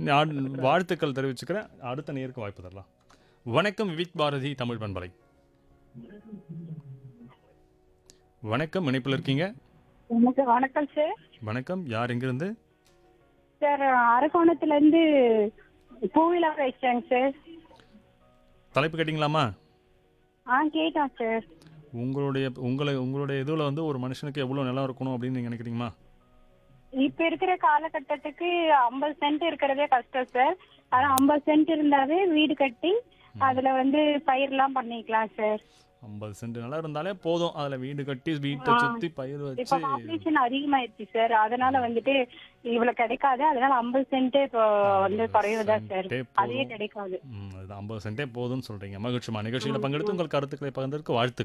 நான் வாழ்த்துக்கள் தெரிவிச்சுக்கிறேன் அடுத்த நேருக்கு வாய்ப்பு தரலாம் வணக்கம் விவிக் பாரதி தமிழ் பண்பலை வணக்கம் இணைப்பில் இருக்கீங்க வணக்கம் வணக்கம் சார் வணக்கம் யார் எங்கிருந்து சார் அரக்கோணத்துல இருந்து பூவிலா பேசுறேங்க சார் தலைப்பு கேட்டிங்களாமா ஆ கேட்டோம் சார் உங்களுடைய உங்களை உங்களுடைய இதில் வந்து ஒரு மனுஷனுக்கு எவ்வளோ நிலம் இருக்கணும் அப்படின்னு நீங்கள் நினைக்கிறீங்களா இப்ப இருக்கிற காலகட்டத்துக்கு ஐம்பது சென்ட் இருக்கிறதே கஷ்டம் சார் ஆனா ஐம்பது சென்ட் இருந்தாவே வீடு கட்டி அதுல வந்து பயிர்லாம் பண்ணிக்கலாம் சார் ஐம்பது சென்ட் நிலம் இருந்தாலே போதும் அதில் வீடு கட்டி வீட்டை ஆ. சுற்றி பயிர் இப்ப வச்சு பாப்புலேஷன் அதிகமாயிருச்சு சார் அதனால வந்துட்டு இவ்வளவு கிடைக்காது அதனால ஐம்பது சென்ட் இப்போ வந்து குறைவுதா சார் சென்ட்டே அதே போதும் கிடைக்காது ம், அது ஐம்பது சென்ட்டே போதும்னு சொல்கிறீங்க மகிழ்ச்சிமா நிகழ்ச்சியில் பங்கெடுத்து உங்கள் கருத்துக்களை பகிர்ந்ததற்கு வாழ்த்து